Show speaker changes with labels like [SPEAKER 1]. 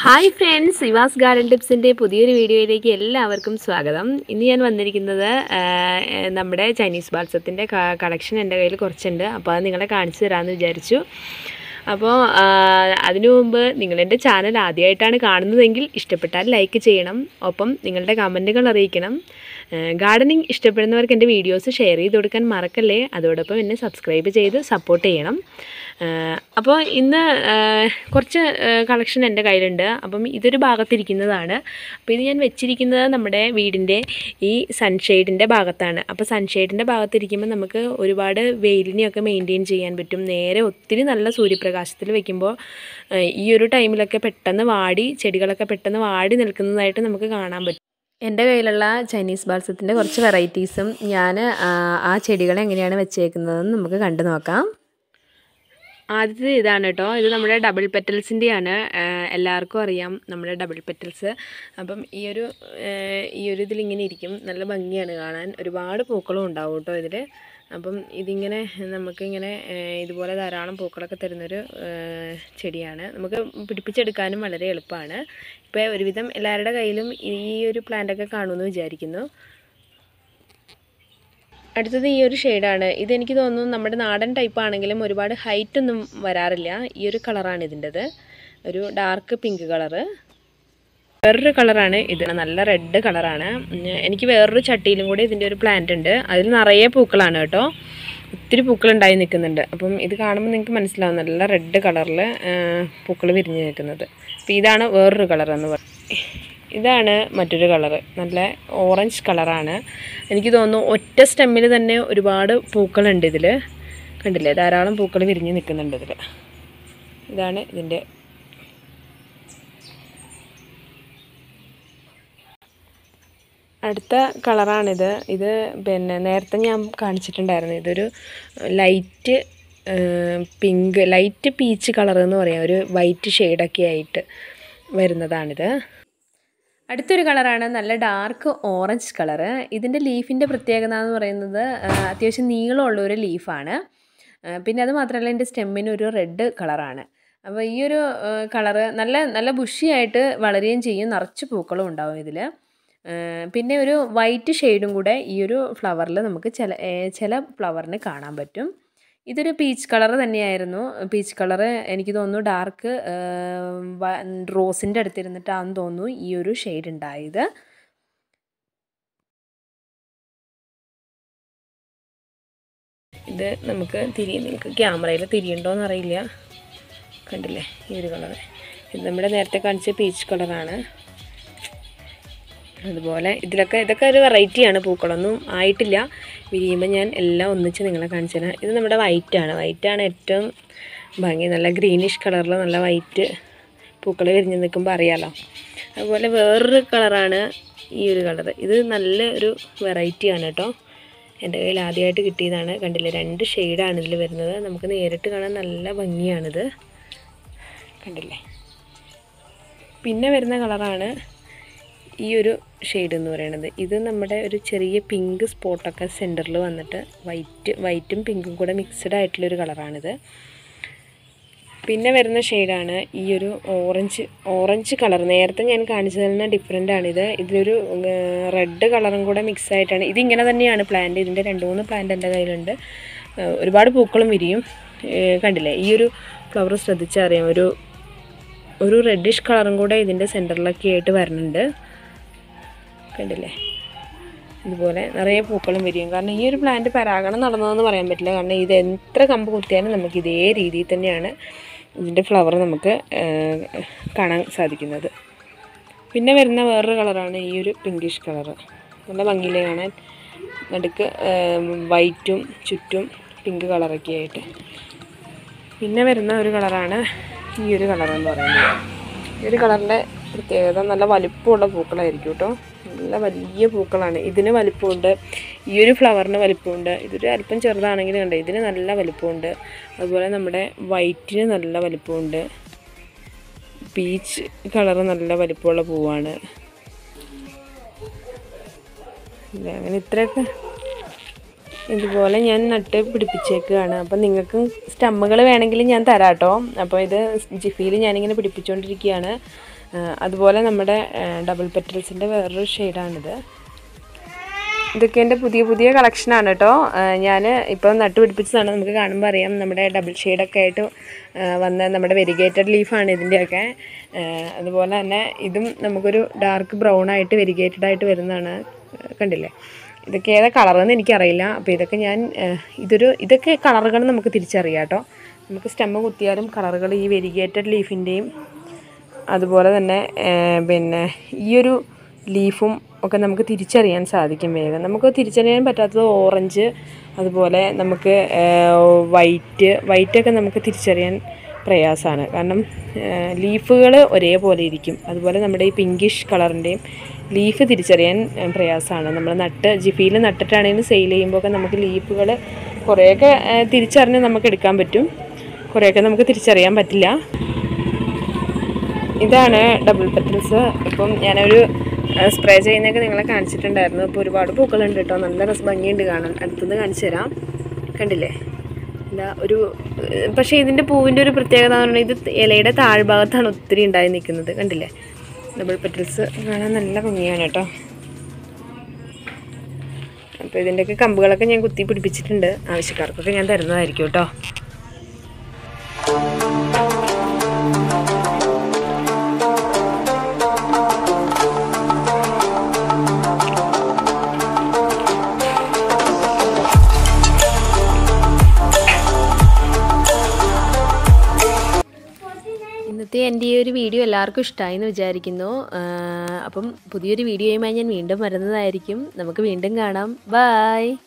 [SPEAKER 1] hi friends Sivas garden ടിപ്സിൻ്റെ പുതിയൊരു വീഡിയോയിലേക്ക് എല്ലാവർക്കും സ്വാഗതം ഇന്ന് ഞാൻ വന്നിരിക്കുന്നത് ആ, നമ്മുടെ ചൈനീസ് ബാത്സത്തിൻ്റെ കളക്ഷൻ എൻ്റെ കയ്യിൽ കുറച്ചുണ്ട് അപ്പോൾ അത് നിങ്ങളെ കാണിച്ചു തരാമെന്ന് വിചാരിച്ചു അപ്പോൾ ആ, അതിനു മുമ്പ് നിങ്ങളെൻ്റെ ചാനൽ ആദ്യമായിട്ടാണ് കാണുന്നതെങ്കിൽ ഇഷ്ടപ്പെട്ടാൽ ലൈക്ക് ചെയ്യണം ഒപ്പം നിങ്ങളുടെ കമൻറ്റുകൾ അറിയിക്കണം ഗാർഡനിങ് ഇഷ്ടപ്പെടുന്നവർക്ക് എൻ്റെ വീഡിയോസ് ഷെയർ ചെയ്ത് കൊടുക്കാൻ മറക്കല്ലേ അതോടൊപ്പം എന്നെ സബ്സ്ക്രൈബ് ചെയ്ത് സപ്പോർട്ട് ചെയ്യണം അപ്പോൾ ഇന്ന് ആ, കുറച്ച് കളക്ഷൻ എൻ്റെ കയ്യിലുണ്ട് അപ്പം ഇതൊരു ഭാഗത്തിരിക്കുന്നതാണ് അപ്പോൾ ഇത് ഞാൻ വെച്ചിരിക്കുന്നത് നമ്മുടെ വീടിൻ്റെ ഈ സൺഷെയ്ഡിൻ്റെ ഭാഗത്താണ് അപ്പോൾ സൺഷെയ്ഡിൻ്റെ ഭാഗത്തിരിക്കുമ്പോൾ നമുക്ക് ഒരുപാട് വെയിലിനെയൊക്കെ മെയിൻറ്റെയിൻ ചെയ്യാൻ പറ്റും നേരെ ഒത്തിരി നല്ല സൂര്യപ്രകാശത്തിൽ വെക്കുമ്പോൾ ആ, ഈ ഒരു ടൈമിലൊക്കെ പെട്ടെന്ന് വാടി ചെടികളൊക്കെ പെട്ടെന്ന് വാടി നിൽക്കുന്നതായിട്ട് നമുക്ക് കാണാൻ പറ്റും എൻ്റെ കയ്യിലുള്ള ചൈനീസ് ബാൽസത്തിൻ്റെ കുറച്ച് വെറൈറ്റീസും ഞാൻ ആ ചെടികളെ എങ്ങനെയാണ് വെച്ചേക്കുന്നതെന്ന് നമുക്ക് കണ്ടു നോക്കാം ആദ്യത്തെ ഇതാണ് കേട്ടോ ഇത് നമ്മുടെ ഡബിൾ പെറ്റൽസിൻ്റെയാണ് എല്ലാവർക്കും അറിയാം നമ്മുടെ ഡബിൾ പെറ്റൽസ് അപ്പം ഈ ഒരു ആ, ഈ ഒരു ഇതിലിങ്ങനെ ഇരിക്കും നല്ല ഭംഗിയാണ് കാണാൻ ഒരുപാട് പൂക്കളും ഉണ്ടാവും കേട്ടോ ഇതിൽ അപ്പം ഇതിങ്ങനെ നമുക്കിങ്ങനെ ആ, ഇതുപോലെ ധാരാളം പൂക്കളൊക്കെ തരുന്നൊരു ആ, ചെടിയാണ് നമുക്ക് പിടിപ്പിച്ചെടുക്കാനും വളരെ എളുപ്പമാണ് ഇപ്പോൾ ഒരുവിധം എല്ലാവരുടെ കയ്യിലും ഈ ഒരു പ്ലാന്റൊക്കെ കാണുമെന്ന് വിചാരിക്കുന്നു അടുത്തത് ഈ ഒരു ഷെയ്ഡാണ് ഇതെനിക്ക് തോന്നുന്നു നമ്മുടെ നാടൻ ടൈപ്പ് ആണെങ്കിലും ഒരുപാട് ഹൈറ്റ് ഒന്നും വരാറില്ല ഈ ഒരു കളറാണ് ഇതിൻ്റെത് ഒരു ഡാർക്ക് പിങ്ക് കളറ് വേറൊരു കളറാണ് ഇത് നല്ല റെഡ് കളറാണ് ഉം, എനിക്ക് വേറൊരു ചട്ടിയിലും കൂടി ഇതിൻ്റെ ഒരു പ്ലാന്റ് ഉണ്ട് അതിൽ നിറയെ പൂക്കളാണ് കേട്ടോ ഒത്തിരി പൂക്കളുണ്ടായി നിൽക്കുന്നുണ്ട് അപ്പം ഇത് കാണുമ്പോൾ നിങ്ങൾക്ക് മനസ്സിലാവും നല്ല റെഡ് കളറിൽ പൂക്കൾ വിരിഞ്ഞ് നിൽക്കുന്നത് അപ്പോൾ ഇതാണ് വേറൊരു കളർ എന്ന് പറയുന്നത് ഇതാണ് മറ്റൊരു കളറ് നല്ല ഓറഞ്ച് കളറാണ് എനിക്ക് തോന്നുന്നു ഒറ്റ സ്റ്റെമ്മിൽ തന്നെ ഒരുപാട് പൂക്കളുണ്ട് ഇതിൽ കണ്ടില്ലേ ധാരാളം പൂക്കൾ വിരിഞ്ഞ് നിൽക്കുന്നുണ്ട് ഇതിൽ ഇതാണ് ഇതിൻ്റെ അടുത്ത കളറാണിത് ഇത് പിന്നെ നേരത്തെ ഞാൻ കാണിച്ചിട്ടുണ്ടായിരുന്നു ഇതൊരു light pink light peach colour എന്ന് പറയാം ഒരു വൈറ്റ് ഷെയ്ഡൊക്കെ ആയിട്ട് വരുന്നതാണിത് അടുത്തൊരു കളറാണ് നല്ല ഡാർക്ക് ഓറഞ്ച് കളറ് ഇതിൻ്റെ ലീഫിൻ്റെ പ്രത്യേകത എന്ന് പറയുന്നത് ആ, അത്യാവശ്യം നീളമുള്ള ഒരു ലീഫാണ് ആ, പിന്നെ അത് മാത്രമല്ല ഇതിൻ്റെ സ്റ്റെമ്മിന് ഒരു റെഡ് കളറാണ് അപ്പോൾ ഈ ഒരു കളറ് നല്ല നല്ല ബുഷിയായിട്ട് വളരുകയും ചെയ്യും നിറച്ച് പൂക്കളും ഉണ്ടാവും ഇതിൽ പിന്നെ ഒരു വൈറ്റ് ഷെയ്ഡും കൂടെ ഈ ഒരു ഫ്ലവറിൽ നമുക്ക് ചില ഏ, ചില ഫ്ലവറിന് കാണാൻ പറ്റും ഇതൊരു പീച്ച് കളർ തന്നെയായിരുന്നു പീച്ച് കളർ എനിക്ക് തോന്നുന്നു ഡാർക്ക് റോസിൻ്റെ അടുത്തിരുന്നിട്ടാണെന്ന് തോന്നുന്നു ഈ ഒരു ഷെയ്ഡ് ഉണ്ടായത് ഇത് നമുക്ക് തിരി നിങ്ങൾക്ക് ക്യാമറയിൽ തിരിയുണ്ടോയെന്ന് അറിയില്ല കണ്ടില്ലേ ഈ ഒരു കളർ ഇത് നമ്മുടെ നേരത്തെ കാണിച്ച പീച്ച് കളറാണ് അതുപോലെ ഇതിലൊക്കെ ഇതൊക്കെ ഒരു വെറൈറ്റിയാണ് പൂക്കളൊന്നും ആയിട്ടില്ല വിരിയുമ്പോൾ ഞാൻ എല്ലാം ഒന്നിച്ച് നിങ്ങളെ കാണിച്ചു തരാം ഇത് നമ്മുടെ വൈറ്റാണ് വൈറ്റാണ് ഏറ്റവും ഭംഗി നല്ല ഗ്രീനിഷ് കളറിൽ നല്ല വൈറ്റ് പൂക്കൾ വിരിഞ്ഞ് നിൽക്കുമ്പോൾ അറിയാലോ അതുപോലെ വേറൊരു കളറാണ് ഈ ഒരു കളർ ഇത് നല്ല ഒരു വെറൈറ്റിയാണ് കേട്ടോ എൻ്റെ കയ്യിൽ ആദ്യമായിട്ട് കിട്ടിയതാണ് കണ്ടില്ലേ രണ്ട് ഷെയ്ഡാണ് ഇതിൽ വരുന്നത് നമുക്ക് നേരിട്ട് കാണാൻ നല്ല ഭംഗിയാണിത് കണ്ടില്ലേ പിന്നെ വരുന്ന കളറാണ് ഈ ഒരു ഷെയ്ഡ് എന്ന് പറയുന്നത് ഇത് നമ്മുടെ ഒരു ചെറിയ പിങ്ക് സ്പോട്ടൊക്കെ സെൻറ്ററിൽ വന്നിട്ട് വൈറ്റ് വൈറ്റും പിങ്കും കൂടെ മിക്സ്ഡ് ആയിട്ടുള്ളൊരു കളറാണിത് പിന്നെ വരുന്ന ഷെയ്ഡാണ് ഈ ഒരു ഓറഞ്ച് ഓറഞ്ച് കളർ നേരത്തെ ഞാൻ കാണിച്ചതിൽ നിന്ന് ഡിഫറെൻ്റ് ആണിത് ഇതിലൊരു റെഡ് കളറും കൂടെ മിക്സ് ആയിട്ടാണ് ഇതിങ്ങനെ തന്നെയാണ് പ്ലാന്റ് ഇതിൻ്റെ രണ്ട് മൂന്ന് പ്ലാന്റ് എൻ്റെ കയ്യിലുണ്ട് ഏഹ് ഒരുപാട് പൂക്കളും വിരിയും ഏഹ് കണ്ടില്ലേ ഈ ഒരു ഫ്ലവർ ശ്രദ്ധിച്ചാൽ അറിയാം ഒരു ഒരു റെഡിഷ് കളറും കൂടെ ഇതിൻ്റെ സെൻറ്ററിലൊക്കെ ആയിട്ട് വരുന്നുണ്ട് കണ്ടില്ലേ ഇതുപോലെ നിറയെ പൂക്കളും വിരിയും കാരണം ഈ ഒരു പ്ലാന്റ് പരാഗണം നടന്നതെന്ന് പറയാൻ പറ്റില്ല കാരണം ഇത് എത്ര കമ്പ് കുത്തിയാലും നമുക്ക് ഇതേ രീതിയിൽ തന്നെയാണ് ഇതിൻ്റെ ഫ്ലവർ നമുക്ക് ആ, കാണാൻ സാധിക്കുന്നത് പിന്നെ വരുന്ന വേറൊരു കളറാണ് ഈ ഒരു പിങ്കിഷ് കളറ് നല്ല ഭംഗിയിലേ കാണാൻ നടുക്ക് വൈറ്റും ചുറ്റും പിങ്ക് കളറൊക്കെ ആയിട്ട് പിന്നെ വരുന്ന ഒരു കളറാണ് ഈ ഒരു കളർ എന്ന് പറയുന്നത് ഈ ഒരു കളറിൻ്റെ പ്രത്യേകത നല്ല വലിപ്പമുള്ള പൂക്കളായിരിക്കും കേട്ടോ നല്ല വലിയ പൂക്കളാണ് ഇതിന് വലിപ്പമുണ്ട് ഈ ഒരു ഫ്ലവറിന് വലിപ്പമുണ്ട് ഇതൊരു അല്പം ചെറുതാണെങ്കിലും കണ്ടോ ഇതിന് നല്ല വലിപ്പമുണ്ട് അതുപോലെ നമ്മുടെ വൈറ്റിന് നല്ല വലിപ്പമുണ്ട് പീച്ച് കളറ് നല്ല വലിപ്പമുള്ള പൂവാണ് ഇല്ല, അങ്ങനെ ഇത്രയൊക്കെ ഇതുപോലെ ഞാൻ നട്ട് പിടിപ്പിച്ചേക്കുകയാണ് അപ്പം നിങ്ങൾക്കും സ്റ്റമ്മുകൾ വേണമെങ്കിൽ ഞാൻ തരാം കേട്ടോ അപ്പോൾ ഇത് ജിഫിയിൽ ഞാനിങ്ങനെ പിടിപ്പിച്ചുകൊണ്ടിരിക്കുകയാണ് ആ, അതുപോലെ നമ്മുടെ ഡബിൾ പെറ്റൽസിൻ്റെ വേറൊരു ഷെയ്ഡാണിത് ഇതൊക്കെ എൻ്റെ പുതിയ പുതിയ കളക്ഷനാണ് കേട്ടോ ഞാൻ ഇപ്പോൾ നട്ടുപിടിപ്പിച്ചതാണ് നമുക്ക് കാണുമ്പോൾ അറിയാം നമ്മുടെ ഡബിൾ ഷെയ്ഡൊക്കെ ആയിട്ട് ആ, വന്ന നമ്മുടെ വെരിഗേറ്റഡ് ലീഫാണ് ഇതിൻ്റെയൊക്കെ ആ, അതുപോലെ തന്നെ ഇതും നമുക്കൊരു ഡാർക്ക് ബ്രൗൺ ആയിട്ട് വെരിഗേറ്റഡ് ആയിട്ട് വരുന്നതാണ് കണ്ടില്ലേ ഇതൊക്കെ ഏതാ കളറെന്ന് എനിക്കറിയില്ല അപ്പോൾ ഇതൊക്കെ ഞാൻ ആ, ഇതൊരു ഇതൊക്കെ കളറുകൾ നമുക്ക് തിരിച്ചറിയാം കേട്ടോ നമുക്ക് സ്റ്റെമ്മ് കുത്തിയാലും കളറുകൾ ഈ വെരിഗേറ്റഡ് ലീഫിൻ്റെയും അതുപോലെ തന്നെ ആ, പിന്നെ ഈ ഒരു ലീഫും ഒക്കെ നമുക്ക് തിരിച്ചറിയാൻ സാധിക്കും വേഗം നമുക്ക് തിരിച്ചറിയാൻ പറ്റാത്തത് ഓറഞ്ച് അതുപോലെ നമുക്ക് വൈറ്റ് വൈറ്റൊക്കെ നമുക്ക് തിരിച്ചറിയാൻ പ്രയാസമാണ് കാരണം ലീഫുകൾ ഒരേപോലെ ഇരിക്കും അതുപോലെ നമ്മുടെ ഈ പിങ്കിഷ് കളറിൻ്റെയും ലീഫ് തിരിച്ചറിയാൻ പ്രയാസമാണ് നമ്മൾ നട്ട് ജിഫിയിൽ നട്ടിട്ടാണെങ്കിലും സെയിൽ ചെയ്യുമ്പോൾ ഒക്കെ നമുക്ക് ലീഫുകൾ കുറേയൊക്കെ ആ, തിരിച്ചറിഞ്ഞ് നമുക്ക് എടുക്കാൻ പറ്റും കുറേയൊക്കെ നമുക്ക് തിരിച്ചറിയാൻ പറ്റില്ല ഇതാണ് ഡബിൾ പെറ്റൽസ് ഇപ്പം ഞാനൊരു സ്പ്രേ ചെയ്യുന്നതൊക്കെ നിങ്ങളെ കാണിച്ചിട്ടുണ്ടായിരുന്നു ഇപ്പോൾ ഒരുപാട് പൂക്കളുണ്ട് കേട്ടോ നല്ല രസം ഭംഗിയുണ്ട് കാണാൻ അടുത്തുനിന്ന് കാണിച്ചു തരാം കണ്ടില്ലേ ഇല്ല ഒരു ഏഹ്, പക്ഷേ ഇതിൻ്റെ പൂവിൻ്റെ ഒരു പ്രത്യേകത എന്ന് പറഞ്ഞാൽ ഇത് ഇലയുടെ താഴ്ഭാഗത്താണ് ഒത്തിരി ഉണ്ടായി നിൽക്കുന്നത് കണ്ടില്ലേ ഡബിൾ പെറ്റൽസ് കാണാൻ നല്ല ഭംഗിയാണ് കേട്ടോ അപ്പോൾ ഇതിൻ്റെയൊക്കെ കമ്പുകളൊക്കെ ഞാൻ കുത്തി പിടിപ്പിച്ചിട്ടുണ്ട് ആവശ്യക്കാർക്കൊക്കെ ഞാൻ തരുന്നതായിരിക്കും കേട്ടോ ഇന്നത്തെ എൻ്റെ ഈ ഒരു വീഡിയോ എല്ലാവർക്കും ഇഷ്ടമായി എന്ന് വിചാരിക്കുന്നു ആ, അപ്പം പുതിയൊരു വീഡിയോയുമായി ഞാൻ വീണ്ടും വരുന്നതായിരിക്കും നമുക്ക് വീണ്ടും കാണാം ബായ്